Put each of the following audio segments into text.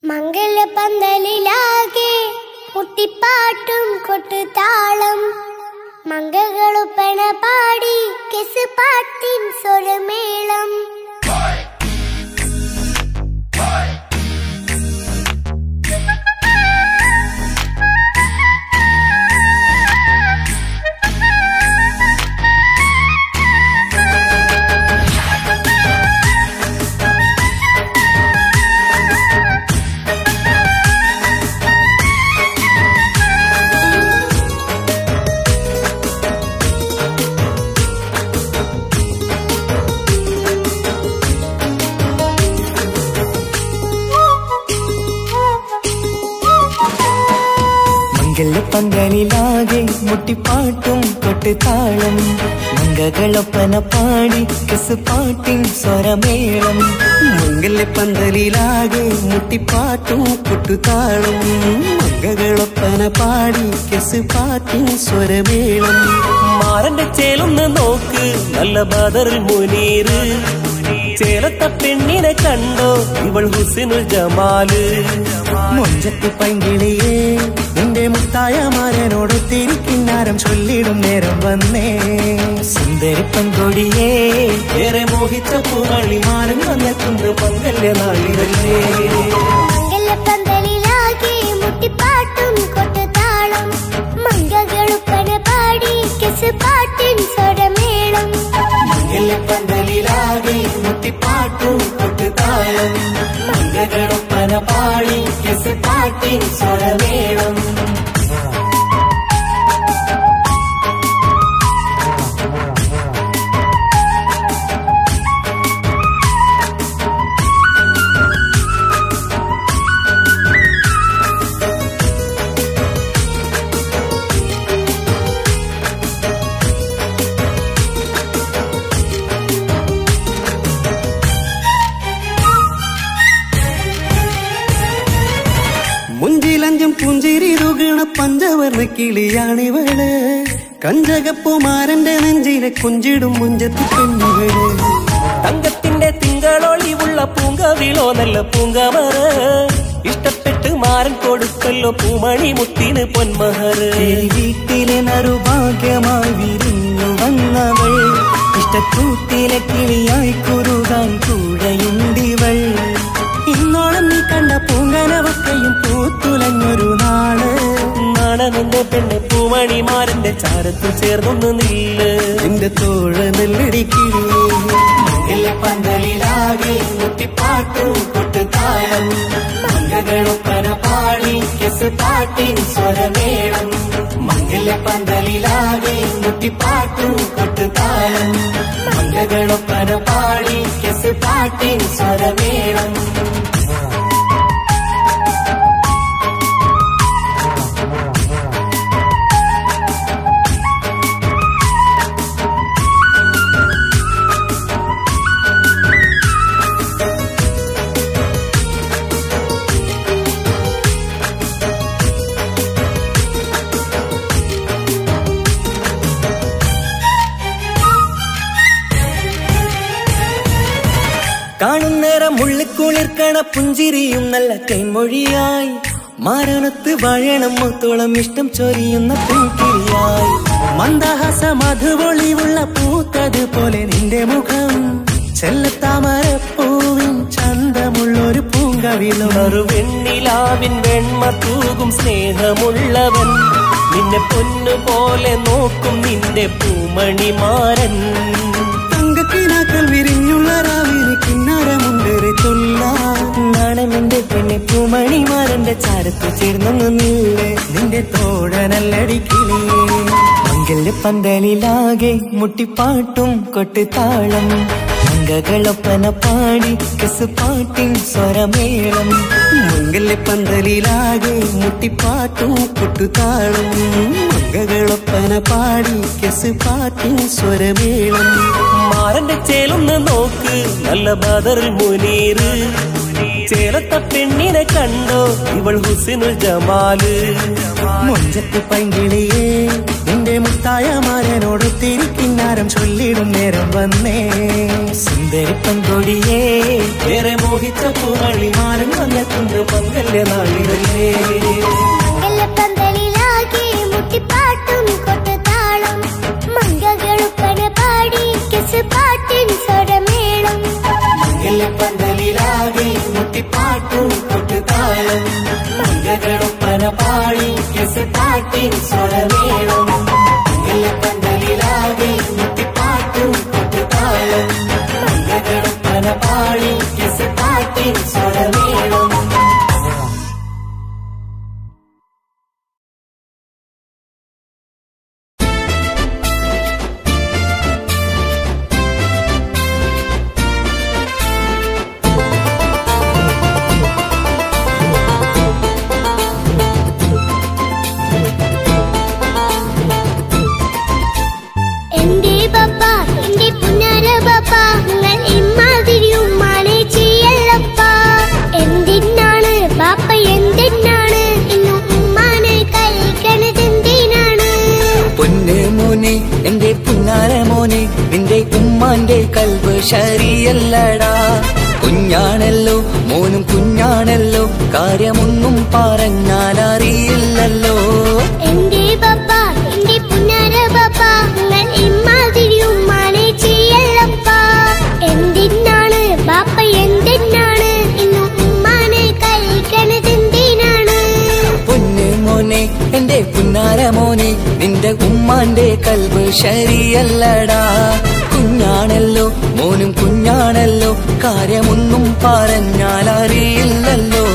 മംഗലപന്തലിലാകെ മുട്ടിപ്പാട്ടും കൊട്ടുതാളം മംഗകളുപ്പണ പാടി കെസ് പാട്ടിൻ സ്വരമേളം മംഗലപ്പന്തലിലാകെ മുട്ടിപ്പാട്ടും കൊട്ടുതാളം മംഗകളൊപ്പന പാടി കസ് പാട്ടിൻ സ്വരമേളം മംഗലപ്പന്തലിലാകെ മുട്ടിപ്പാട്ടും കൊട്ടുതാളം മംഗകളൊപ്പന പാടി കസ് പാട്ടിൻ സ്വരമേളം മാറന്റെ ചേലൊന്ന് നോക്ക് നല്ല ബദറിൽ മുനീറ് ചേലത്ത പെണ്ണിനെ കണ്ടോ ഇവൾ ഹുസിനുൽ ജമാല് മൊഞ്ചത്തി പൈങ്കിളിയേ നിന്റെ മുത്തായ മാരനോട് തിരിക്കിന്നാരം ചൊല്ലിടും നേരം വന്നേ സുന്ദരി പെൺകൊടിയേ ഏറെ മോഹിച്ച പൂവളി മാരൻ വന്നെത്തുന്ന പങ്കല്യ നാളിതല്ലേ മംഗലപന്തലിലാകെ മുട്ടിപ്പാട്ടും കൊട്ടുതാളം മംഗകളുപ്പണ പാടി കെസ് പാട്ടിൻ സ്വരമേളം പന്തലിലാകെ മുട്ടിപ്പാട്ടും കൊട്ടുതാളം മംഗളൊപ്പന പാടി കെസ് പാട്ടിൻ സ്വരമേളം മുഞ്ചിലഞ്ചും പുഞ്ചിരി തുകണ പഞ്ചവർണ്ണ കിളിയാണിവള് കഞ്ചകപ്പുമാരന്റെ നെഞ്ചിലെ കുഞ്ചിടും മുഞ്ചത്തി പെണ്ണുകള് തങ്കത്തിന്റെ തിങ്കളൊളിവുള്ള പൂങ്കവിളോ നല്ല പൂങ്കമറ ഇഷ്ടപ്പെട്ട് മാരൻ കൊടുക്കല്ലോ പൂമണി മുത്തിന് പൊന്മഹറ് വീട്ടിലെ നറുഭാഗ്യമായി വിരിഞ്ഞു വന്നവൾ ഇഷ്ടക്കൂട്ടിലെ കിളിയായി കുറുകാൻ കൂടെയുണ്ടിവൾ ഇന്നോളം നീ കണ്ട പൂങ്കനവക്കയും പൂത്തുലഞ്ഞൊരു നാള് നാടനെന്റെ പെണ്ണ് പൂമണിമാരന്റെ ചാരത്ത് ചേർന്നൊന്ന് നില്ല് നിന്റെ തോഴ നെല്ലടിക്കില്ലേ പന്തലിലാകെ മുട്ടിപ്പാട്ടും കൊട്ടുതാളം മംഗകളൊപ്പന പാടി കെസ് പാട്ടിൻ സ്വരമേളം മംഗല പന്തലിലാകെ മുട്ടിപ്പാട്ടും കൊട്ടുതാളം മംഗകളൊപ്പന പാടി കെസ് പാട്ടിൻ സ്വരമേളം കാണുന്നേരം മുള്ളിക്കുളിർക്കണ പുഞ്ചിരിയും നല്ല കൈമൊഴിയായി മാരണത്ത് വാഴണം മുത്തോളം ഇഷ്ടം ചൊരിയുന്ന പൂക്കിരിയായി മന്ദഹാസ മധുപൊളിവുള്ള പൂത്തതുപോലെ നിന്റെ മുഖം ചെല്ലത്താമരപ്പൂവിൻ ചന്തമുള്ളൊരു പൂങ്കവിളും ഒരു വെണ്ണിലാവിൻ വെണ്മ തൂകും സ്നേഹമുള്ളവൻ നിന്നെ പൊന്നുപോലെ നോക്കും നിന്റെ പൂമണിമാരൻ തങ്കക്കിനാക്കൾ വിരിഞ്ഞുള്ള രാവിലെ കിന്നാരമുണ്ടേറെ തൊല്ലാണെന്റെ പെണ്ണെ പൂമണിമാരന്റെ ചാരത്ത് ചേർന്നൊന്നു നില്ലേ നിന്റെ തോഴനല്ലടിക്കിളേ മംഗല്യ പന്തലിലാകെ മുട്ടിപ്പാട്ടും കൊട്ടുതാളം മംഗകളൊപ്പന പാടി കസ് പാട്ടിൻ സ്വരമേളം മംഗല്യ പന്തലിലാകെ മുട്ടിപ്പാട്ടും കൊട്ടുതാളം മംഗകളൊപ്പന പാടി കസ് പാട്ടിൻ സ്വരമേളം മാറന്റെ ചേലൊന്ന് നോക്ക് നല്ല ബദറിൽ മുനീറ് ചേലത്ത പെണ്ണിനെ കണ്ടോ ഇവൾ ഹുസിനുൽ ജമാല് മൊഞ്ചത്തി പൈങ്കിളിയേ നിന്റെ മുത്തായ മാരനോട് തിരിക്കിന്നാരം ചൊല്ലിടും നേരം വന്നേ സുന്ദരി പെൺകൊടിയേ ഏറെ മോഹിച്ച പൂവളി മാരൻ വന്നെത്തുന്ന പങ്കൽ നിന്റെ നാളിതല്ലേ മംഗലപ്പന്തലിലാകെ മുട്ടിപ്പാട്ടും കൊട്ടുതാളം മംഗകളുപ്പന പാടി കിസ് പാട്ടിൻ സ്വരമേളം പന്തലിലാകെ മുട്ടിപ്പാട്ടും കൊട്ടുതാളം മംഗളൊപ്പന പാടി കെസ് പാട്ടിൻ സ്വരമേളം പന്തലിലാകെ മുട്ടിപ്പാട്ടും കൊട്ടുതാളം മംഗളൊപ്പന പാടി കെസ് പാട്ടിൻ സ്വരമേളം എന്റെ പപ്പ എന്റെ പുന്നാര പപ്പ നിങ്ങൾ ഇമ്മാതിരി ഉമ്മാനെ ചെയ്യല്ലപ്പ എന്തിനാണ് പാപ്പ എന്തിനാണ് ഇന്നും ഉമ്മാനെ കഴിക്കണതെന്തിനാണ് പൊന്ന് മോനെ എന്റെ പുന്നാര മോനെ നിന്റെ ഉമ്മാന്റെ കൽവ് ശരിയല്ലടാ കുഞ്ഞാണല്ലോ മോനും കുഞ്ഞാണല്ലോ കാര്യമൊന്നും പറഞ്ഞാൽ അറിയില്ലല്ലോ എന്റെ പപ്പ എന്റെ പുന്നാര പപ്പ നിങ്ങൾ ഇമ്മാതിരി ഉമ്മാനെ ചെയ്യല്ലപ്പ എന്തിനാണ് പാപ്പ എന്തിനാണ് ഇന്നും ഉമ്മാനെ കഴിക്കണതെന്തിനാണ് പൊന്ന് മോനെ എന്റെ പുന്നാര മോനെ നിന്റെ ഉമ്മാന്റെ കൽവ് ശരിയല്ലടാ കുഞ്ഞാണല്ലോ മോനും കുഞ്ഞാണല്ലോ കാര്യമൊന്നും പറഞ്ഞാൽ അറിയില്ലല്ലോ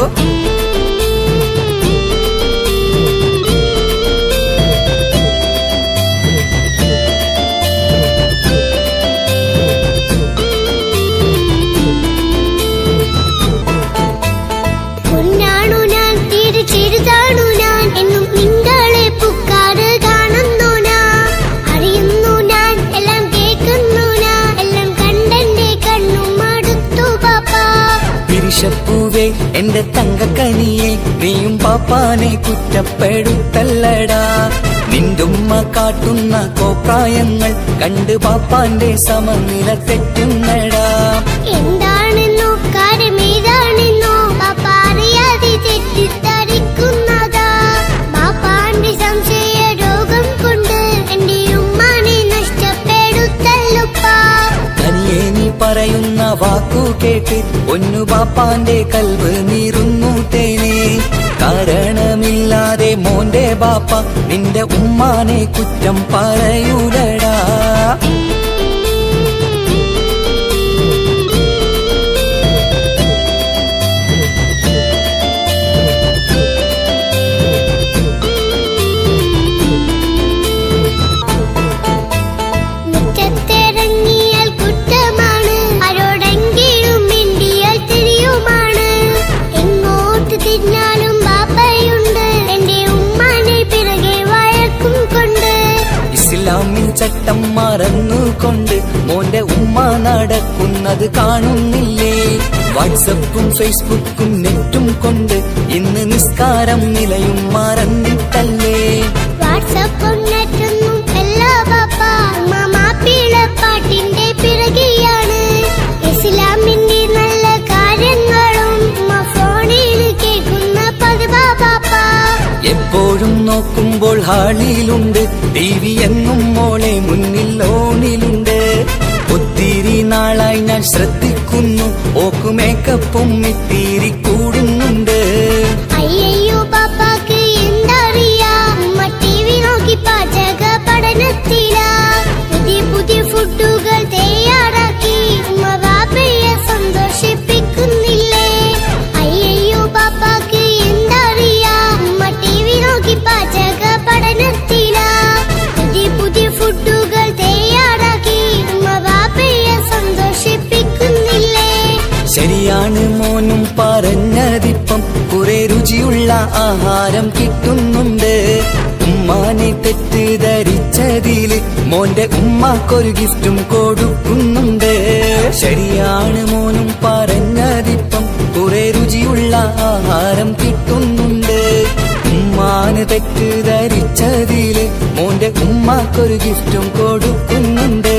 കുഞ്ഞാണു ഞാൻ തീരെ ചെറുതാണു ഞാൻ എന്നും നിങ്ങളെ പുക്കാറ് കാണുന്നു ഞാൻ അറിയുന്നു ഞാൻ എല്ലാം കേൾക്കുന്നു ഞാൻ എല്ലാം കണ്ടെന്റെ കണ്ണും മടുത്തു പാപ്പ പിരിശപ്പൂവേ എന്റെ തങ്കക്കനിയെ നീയും പാപ്പാനെ കുറ്റപ്പെടുത്തല്ലടാ നിന്റുമ്മ കാട്ടുന്ന കോപ്രായങ്ങൾ കണ്ട് പാപ്പാന്റെ സമനില തെറ്റുന്നടാ എന്താണെന്നോ കാര്യമേതാണെന്നോ പാപ്പ അറിയാതെ തെറ്റിദ്ധരിക്കുന്നതാ പാപ്പാന്റെ സംശയ രോഗം കൊണ്ട് എന്റെ ഉമ്മാനെ നഷ്ടപ്പെടുത്തല്ലുപ്പാ തനിയെ നീ പറയുന്ന വാക്കു കേട്ട് ഒന്നു പാപ്പാന്റെ കൽവ് നീറുന്നു തേനെ കാരണമില്ലാതെ മോന്റെ ബാപ്പ നിന്റെ ഉമ്മാനെ കുറ്റം പറയൂലടാ മുറ്റത്തിറങ്ങിയാൽ കുറ്റമാണ് ആരോടെങ്കിലും മിണ്ടിയാൽ തിരിയുമാണ് എങ്ങോട്ട് തിരിഞ്ഞാലും ബാപ്പയുണ്ട് എന്റെ ഉമ്മാനെ പിറകെ വഴക്കും കൊണ്ട് ഇസ്ലാമിൽ ചട്ടം മറന്നുകൊണ്ട് മോന്റെ ഉമ്മ നടക്കുന്നത് കാണുന്നില്ലേ വാട്സപ്പും ഫേസ്ബുക്കും നെറ്റും കൊണ്ട് ഇന്ന് നിസ്കാരം നിലയും മറന്നിട്ടല്ലേ വാട്സപ്പ് നെറ്റൊന്നും എല്ലാ ബാപ്പ മാപ്പിള പാട്ടിന്റെ പിറകെയാണ് ഇസ്ലാമിന്റെ നല്ല കാര്യങ്ങളും ഉമ്മ ഫോണിൽ കേൾക്കുന്ന പതിവാ ബാപ്പ എപ്പോഴും നോക്കുമ്പോൾ ഹാളിയിലുണ്ട് ടി വി എന്നും മോളെ മുന്നിൽ ഓണിലുണ്ട് ഒത്തിരി നാളായി ഞാൻ ശ്രദ്ധിക്കുന്നു ഓക്ക് മേക്കപ്പും ഇത്തിരി കൂടുന്നുണ്ട് അയ്യയ്യോ പാപ്പാക്ക് എന്തറിയാ ഉമ്മ ടി വി നോക്കി പാചക പഠനത്തിലാ പുതിയ പുതിയ ഫുഡുകൾ തയ്യാറാക്കി ഉമ്മ ബാപ്പയെ സന്തോഷിപ്പിക്കുന്നില്ലേ അയ്യയ്യോ പാപ്പാക്ക് എന്തറിയാ ഉമ്മ ടി വി നോക്കി പാചക പഠനത്തിലാ പുതിയ പുതിയ ഫുഡുകൾ തയ്യാറാക്കി ഉമ്മ ബാപ്പയെ സന്തോഷിപ്പിക്കുന്നില്ലേ ശരിയാണ് മോനും പറഞ്ഞതിപ്പം കുറെ രുചിയുള്ള ആഹാരം കിട്ടുന്നുണ്ട് ഉമ്മാനെ തെറ്റിദ്ധരിച്ചതില് മോന്റെ ഉമ്മാക്കൊരു ഗിഫ്റ്റും കൊടുക്കുന്നുണ്ട് ശരിയാണ് മോനും പറഞ്ഞതിപ്പം കുറെ രുചിയുള്ള ആഹാരം കിട്ടുന്നുണ്ട് ഉമ്മാന് തെറ്റിദ്ധരിച്ചതില് മോന്റെ ഉമ്മാക്കൊരു ഗിഫ്റ്റും കൊടുക്കുന്നുണ്ട്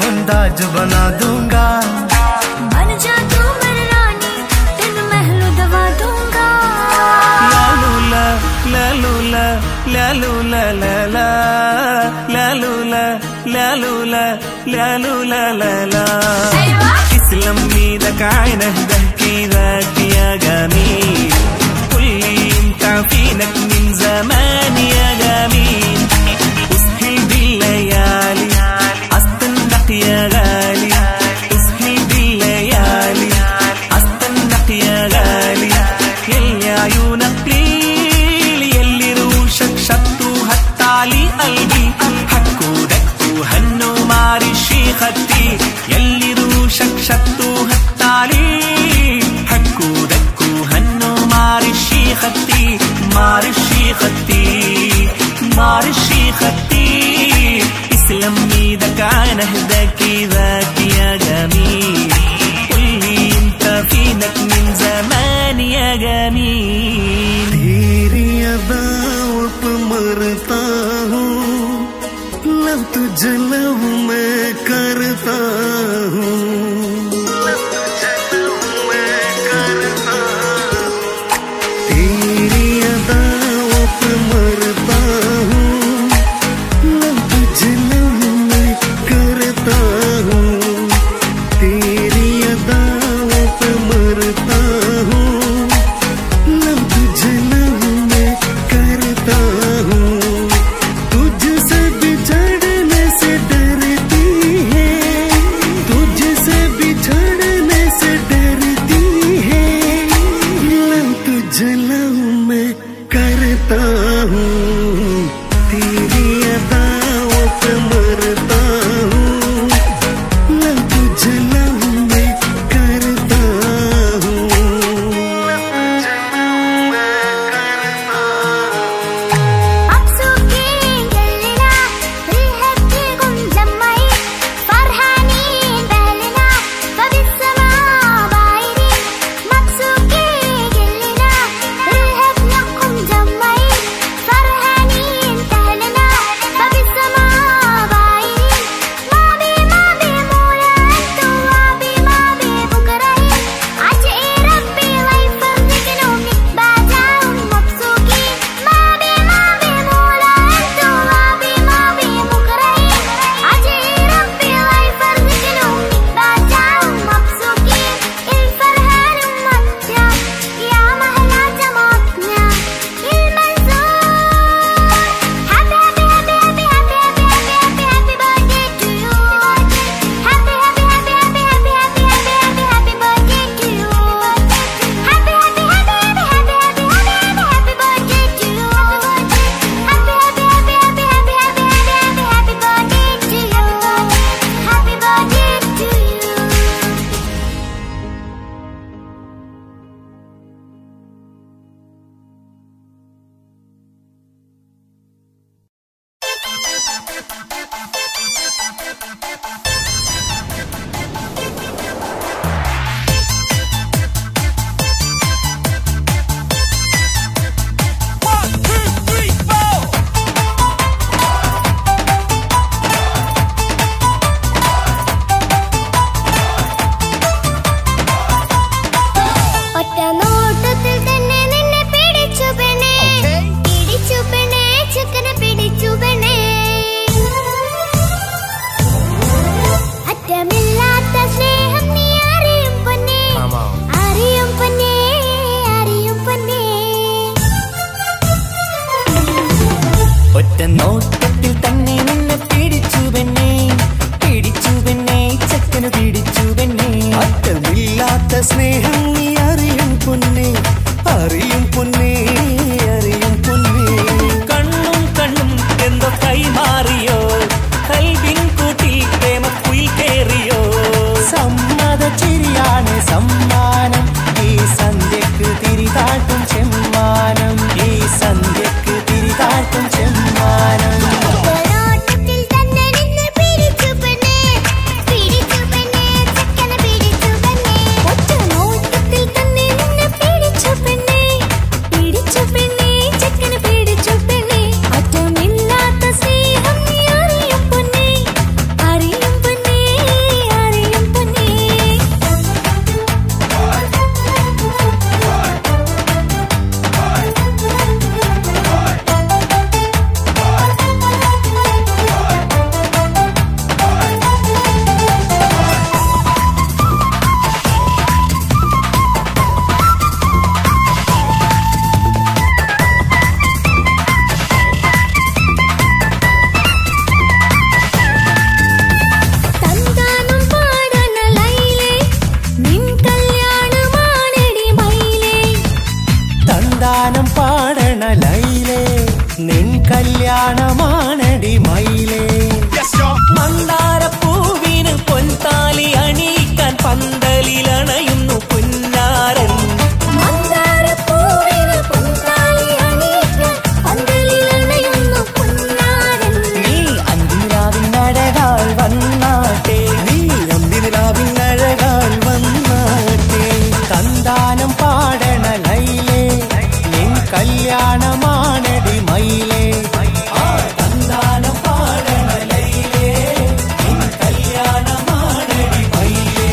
मुमताज बना दूंगा बन जा तू मेरी रानी तेन महलों दबा दूंगा लालूला लालूला लालूला लाला लालूला लालूला लालूला लाला اسلم ايدك عينه بحكي ذاك يا جميل قول لي انت فينك من زمان يا جميل اسهل بالليالي استنك يا غالي اسهل بالليالي استنك يا غالي يلي عيونك ليل يلي روشك شطوا هتعلي قلبي حكوا دكوا هنوا معرشي خدتي يلي روشك شطوا هتعلي حكوا دكوا هنوا معرشي خدتي معرشي خدتي معرشي خدتي اسلم ايدك عن اهداك ذاك يا جميل قولي انت فينك من زمان يا جميل तेरी अदाओं पे मरता हूँ लव तुझे लव मैं करता हूँ तेरी अदाओं पे मरता हूँ लव तुझे लव मैं करता हूँ तेरी अदाओं पे मरता हूँ लव तुझे लव मैं करता हूँ तुझसे बिछड़ने से डरती है तुझसे बिछड़ने से डरती है लव तुझे लव मैं करता हूँ तेरी अदाओं पे मरता हूँ लव तुझे लव मैं करता مبسوطين كلنا ريحتكم جمعين فرحانين بأهلنا فبالسماء بايرين مبسوطين كلنا ريحتكم جمعين فرحانين بأهلنا فبالسماء بايرين ما بي ما بي مولا أنتم ما بي ما بي بكرهين عجئي ربي ويفرجك نومي بعدهم مبسوطين ما بي ما بي مولا أنتم ما بي ما بي بكرهين عجئي ربي ويفرجك نومي بعدهم مبسوطين الفرحان ممتع يا مهلا جمعتنا المنصور happy happy happy happy happy happy happy happy birthday to you happy happy happy happy happy happy happy happy happy birthday to you happy happy happy happy happy happy happy happy birthday to you happy happy happy happy happy happy happy happy happy birthday to you happy birthday to you ഒറ്റ നോട്ടത്തിൽ തന്നെ നിന്നെ പിടിച്ചു പെണ്ണേ പിടിച്ചു പെണ്ണേ ചക്കനെ പിടിച്ചു പെണ്ണേ അറ്റമില്ലാത്ത സ്നേഹം നീ അറിയും പൊന്നേ അറിയും പൊന്നേ അറിയും പൊന്നേ ഒറ്റ നോട്ടത്തിൽ തന്നെ നിന്നെ പിടിച്ചു പെണ്ണേ പിടിച്ചു പെണ്ണേ ചക്കന് പിടിച്ചു പെണ്ണേ അറ്റമില്ലാത്ത സ്നേഹം നീ അറിയും പൊന്നേ അറിയും പൊന്നേ അറിയും പൊന്നേ കണ്ണും കണ്ണും എന്തോ കൈമാറിയോ കൽവിൻ കൂട്ടിൽ പ്രേമക്കുയിൽ കേറിയോ സമ്മത ചിരിയാണ് സമ്മാനം ഈ സന്ധ്യക്ക് തിരിതാട്ടും ചെമ്മാനം ഈ സന്ധ്യക്ക് തിരിതാട്ടും ചെമ്മാനം നോട്ടത്തിൽ തന്നെ നിന്നെ പിടിച്ചു പെണ്ണേ പിടിച്ചു പെണ്ണേ ചക്കനെ പിടിച്ചു പെണ്ണേ ഒറ്റ നോട്ടത്തിൽ തന്നെ നിന്നെ കല്യാണമാണടി മയിലേ മന്ദാരപ്പൂവിന് പൊൻതാലി അണിയിക്കാൻ പന്തലിലണയുന്നു പുന്നാരൻ മന്ദാരപ്പൂവിന് പൊൻതാലി അണിയിക്കാൻ പന്തലിലണയുന്നു പൊന്നാരൻ. നീ അന്തിരാവിനഴകാൽ വന്നാട്ടെ നീ അന്തിരാവിനഴകാൽ വന്നാട്ടെ സന്താനം പാടണ ലൈലേ നിൻ കല്യാണമാണടി മയിലേ സന്താനം പാടണ ലൈലേ നിൻ കല്യാണമാണടി മയിലേ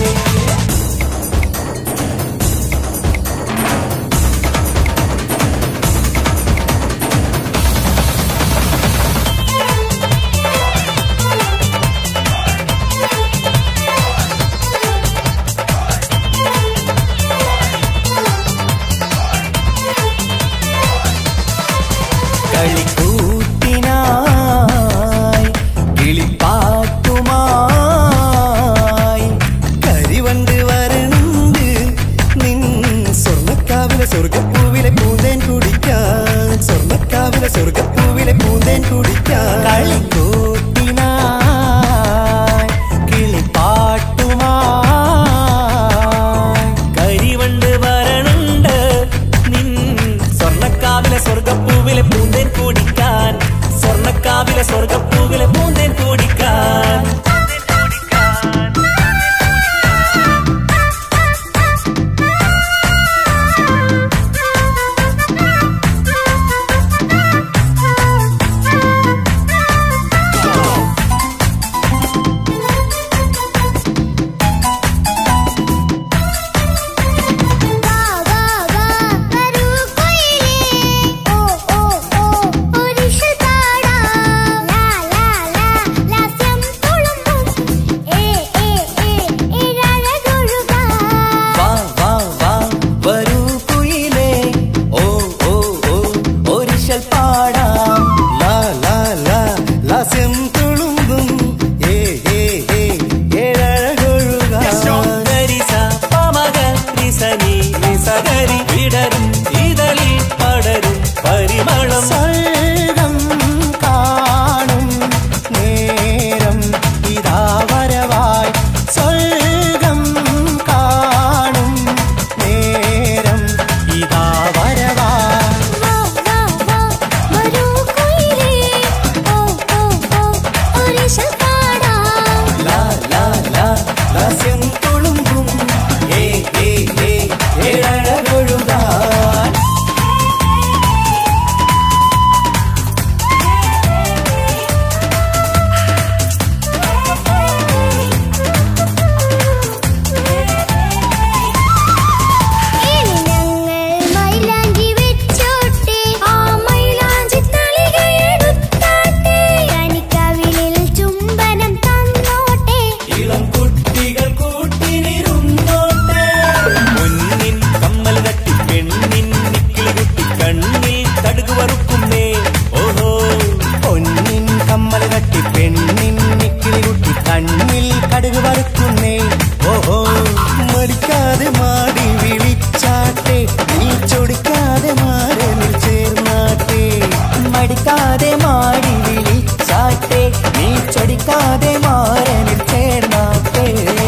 കളിക്കൂത്തിനായി കിളിപ്പാട്ടുമായി കരിവണ്ട് വരണ്ട് നിൻ സ്വർണ്ണക്കാവിലെ സ്വർഗപ്പൂവിലെ പൂന്തേൻ കുടിക്കാൻ സ്വർണ്ണക്കാവിലെ സ്വർഗപ്പൂവിലെ പൂന്തേൻ കുടിക്കാൻ കളിക്കൂട്ടിനായി കിളിപ്പാട്ടുമായി കരിവണ്ട് വരണുണ്ട് നിൻ സ്വർണ്ണക്കാവിലെ സ്വർഗപ്പൂവിലെ പൂന്തേൻ കുടിക്കാൻ സ്വർണ്ണക്കാവിലെ സ്വർഗപ്പൂവിലെ പൂന്തേൻ കുടിക്കാൻ വാ വാ വാ വരൂ കുയിലേ ഓ ഓ ഓ ഒരിഷൽ പാടാം ലാ ലാ ലാ ലാസ്യം തുളുമ്പും ഏ ഏ ഏ ഇഴഴകൊഴുകാം വാ വാ വാ വരൂ കുയിലേ ഓ ഓ ഓ ഒരിശൽ പാടാം ലാ ലാ ലാ ലാസ്യം തുളുമ്പും ഏ ഏ ഏ ഏഴഴകൊഴുകാൻ ഗരിസ പമക നിസനി നിസകരി വിടരും ഇതളിൽ പടരും പരിമളം സ്വർഗം കാണും നേരം ഇതാ വരവായി സ്വർഗം കാണും നേരം ഇതാ വരവായി വാ വാ വാ വരൂ കുയിലേ ഓ ഓ ഓ ഒരിഷൽ പാടാം ലാ ലാ ലാ ലാസ്യം തുളുമ്പും ഏ ഏ ഏ ഏഴഴകൊഴുകാൻ ഇനി ഞങ്ങൾ മൈലാഞ്ചി വെച്ചോട്ടെ ആ മൈലാഞ്ചി തളിക എടുത്താട്ടെ കണിക്കവിളിൽ ചുംബനം തന്നോട്ടെ ഇളം കുട്ടികൾ കൂട്ടിനിരുന്നോട്ടെ മുന്നിൻ കമ്മൽ തട്ടി പെണ്ണിൻ നിക്കിളി കുട്ടി കണ്ണിൽ തടുകു വറുക്കുന്നേ ഓഹോ പൊന്നിൻ കമ്മൽ കട്ടി പെണ്ണിൻ നിക്കിളി കുട്ടി കണ്ണിൽ കടുക് വറുക്കുന്നേ ഓഹോ മടിക്കാതെ മാടി വിളിച്ചാട്ടെ നീ ചൊടിക്കാതെ മാറിൽ ചേർന്നാട്ടെ മടിക്കാതെ മാടി വിളിച്ചാട്ടെ നീ ചൊടിക്കാതെ മാറനിൽ ചേർന്നാട്ടെ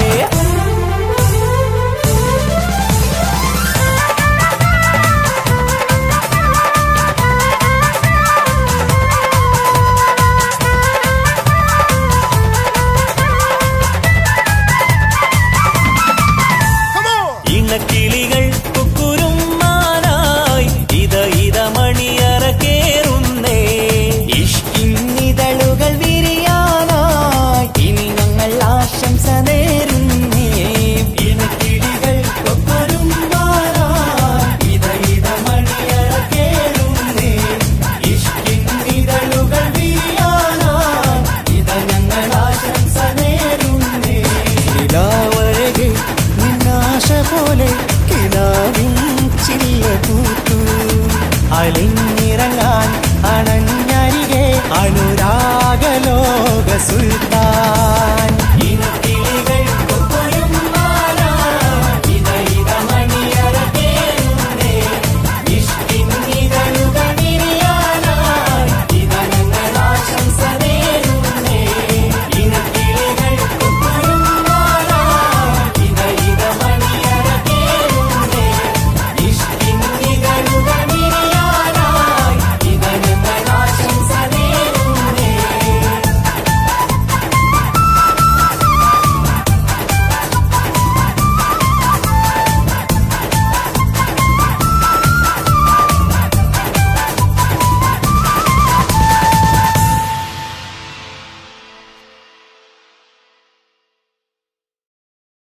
ഇണക്കിളികൾ കുക്കുരും മാനായി ഇത ഇത മണിയറ കേറുന്നേ ഇഷ്കിന്നിതളുകൾ വിരിയാനായി ഇനി ഞങ്ങൾ ആശംസ നേരുന്നേ ഇണക്കിടികൾ കൊക്കൊരും മാറായി ഇത ഇത മണിയറ കേളുന്നേ ഇഷ്കിൻ ഇതളുകൾ വീയാനായി ഇത ഞങ്ങൾ ആശംസ നേരുന്നേ നിലാവഴകെ നിന്നാശ പോലെ കിനാവിൻ ചില്ല പൂത്തു അലിഞ്ഞിറങ്ങാൻ അണഞ്ഞരികെ അനുരാഗലോക സുൽത്താൻ